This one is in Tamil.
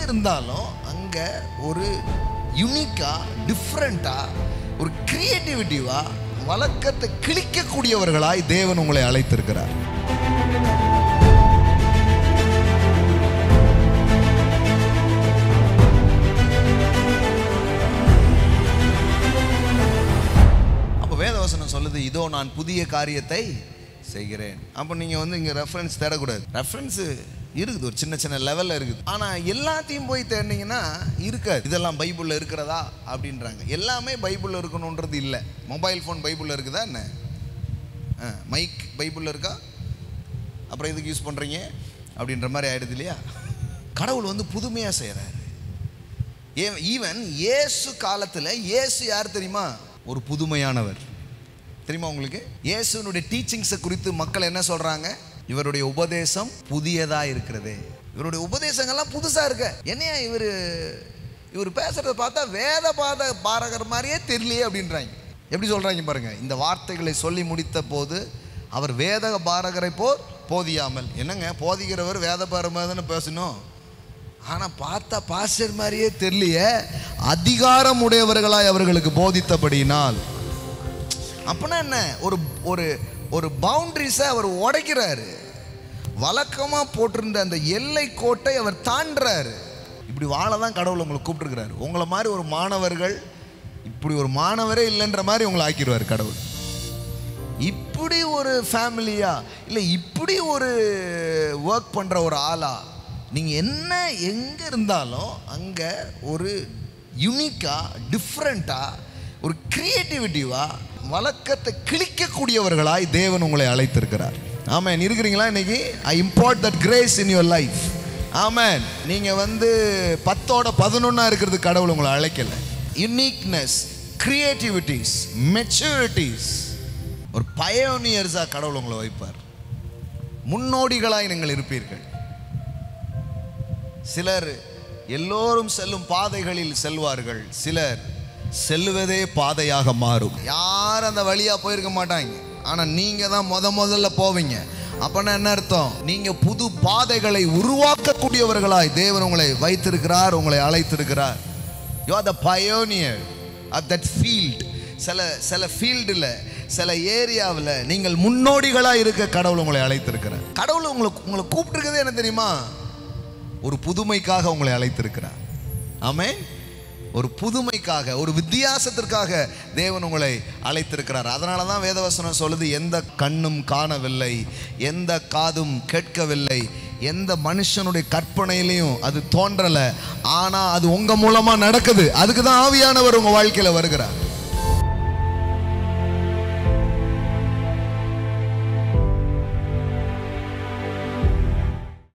இருந்தாலும் அங்க ஒரு யுனிக்கா டிஃப்ரெண்டா ஒரு கிரியேட்டிவிட்டிவா வழக்கத்தை கிழிக்கக்கூடியவர்களாய் தேவன் உங்களை அழைத்திருக்கிறார் அப்போ வேதவசனம் சொல்லுது இதோ நான் புதிய காரியத்தை செய்கிறேன் அப்போ நீங்கள் வந்து இங்கே ரெஃபரன்ஸ் தேடக்கூடாது ரெஃபரன்ஸு இருக்குது ஒரு சின்ன சின்ன லெவலில் இருக்குது ஆனால் எல்லாத்தையும் போய் தேடினீங்கன்னா இருக்காது இதெல்லாம் பைபிளில் இருக்கிறதா அப்படின்றாங்க எல்லாமே பைபிளில் இருக்கணுன்றது இல்லை மொபைல் ஃபோன் பைபிளில் இருக்குதா என்ன மைக் பைபிளில் இருக்கா அப்புறம் எதுக்கு யூஸ் பண்ணுறீங்க அப்படின்ற மாதிரி ஆயிடுது இல்லையா கடவுள் வந்து புதுமையாக செய்கிறாரு ஈவன் இயேசு காலத்தில் இயேசு யார் தெரியுமா ஒரு புதுமையானவர் தெரியுமா உங்களுக்கு இயேசுனுடைய டீச்சிங்ஸை குறித்து மக்கள் என்ன சொல்றாங்க இவருடைய உபதேசம் புதியதா இருக்கிறது இவருடைய உபதேசங்கள்லாம் புதுசா இருக்க என்னையா இவர் இவர் பேசுறத பார்த்தா வேத பாத பாரகர் மாதிரியே தெரியலையே அப்படின்றாங்க எப்படி சொல்றாங்க பாருங்க இந்த வார்த்தைகளை சொல்லி முடித்த போது அவர் வேத பாரகரை போர் போதியாமல் என்னங்க போதிக்கிறவர் வேத பாரமாக தானே பேசணும் ஆனால் பார்த்தா பாஸ்டர் மாதிரியே தெரியலையே அதிகாரம் உடையவர்களாய் அவர்களுக்கு போதித்தபடியினால் அப்பனா என்ன ஒரு ஒரு ஒரு பவுண்டரிஸை அவர் உடைக்கிறாரு வழக்கமாக போட்டிருந்த அந்த எல்லை கோட்டை அவர் தாண்டுறாரு இப்படி வாழ தான் கடவுள் உங்களை கூப்பிட்டுருக்கிறாரு உங்களை மாதிரி ஒரு மாணவர்கள் இப்படி ஒரு மாணவரே இல்லைன்ற மாதிரி உங்களை ஆக்கிடுவார் கடவுள் இப்படி ஒரு ஃபேமிலியா இல்லை இப்படி ஒரு ஒர்க் பண்ணுற ஒரு ஆளா நீங்கள் என்ன எங்கே இருந்தாலும் அங்கே ஒரு யுனிக்காக டிஃப்ரெண்ட்டாக ஒரு க்ரியேட்டிவிட்டிவாக வழக்கத்தை கிழிக்கக்கூடியவர்களாய் தேவன் உங்களை அழைத்திருக்கிறார் ஆமென் இருக்கிறீங்களா இன்னைக்கு I impart that grace in your life amen நீங்கள் வந்து பத்தோட பதினொன்னா இருக்கிறது கடவுள் உங்களை அழைக்கல யுனிக்னஸ் கிரியேட்டிவிட்டிஸ் மெச்சூரிட்டிஸ் ஒரு பயோனியர்ஸாக கடவுள் உங்களை வைப்பார் முன்னோடிகளாய் நீங்கள் இருப்பீர்கள் சிலர் எல்லோரும் செல்லும் பாதைகளில் செல்வார்கள் சிலர் செல்வதே பாதையாக மாறும் யாரும் அந்த வழியா போயிருக்க மாட்டாங்க ஆனா நீங்க தான் முத முதல்ல போவீங்க அப்பனா என்ன அர்த்தம் நீங்க புது பாதைகளை உருவாக்கக்கூடியவர்களாய் தேவன் உங்களை வைத்திருக்கிறார் உங்களை அழைத்திருக்கிறார் you are the pioneer of that field சில சில ஃபீல்டில் சில ஏரியாவில் நீங்கள் முன்னோடிகளாக இருக்க கடவுள் உங்களை அழைத்திருக்கிறார் கடவுள் உங்களை உங்களை கூப்பிட்டுருக்கிறது என்ன தெரியுமா ஒரு புதுமைக்காக உங்களை அழைத்திருக்கிறார் ஆமே ஒரு புதுமைக்காக ஒரு வித்தியாசத்திற்காக தேவன் உங்களை அழைத்திருக்கிறார் அதனால தான் வேதவசனம் சொல்லுது எந்த கண்ணும் காணவில்லை எந்த காதும் கேட்கவில்லை எந்த மனுஷனுடைய கற்பனையிலையும் அது தோன்றலை ஆனால் அது உங்க மூலமா நடக்குது அதுக்கு தான் ஆவியானவர் உங்க வாழ்க்கையில வருகிறார்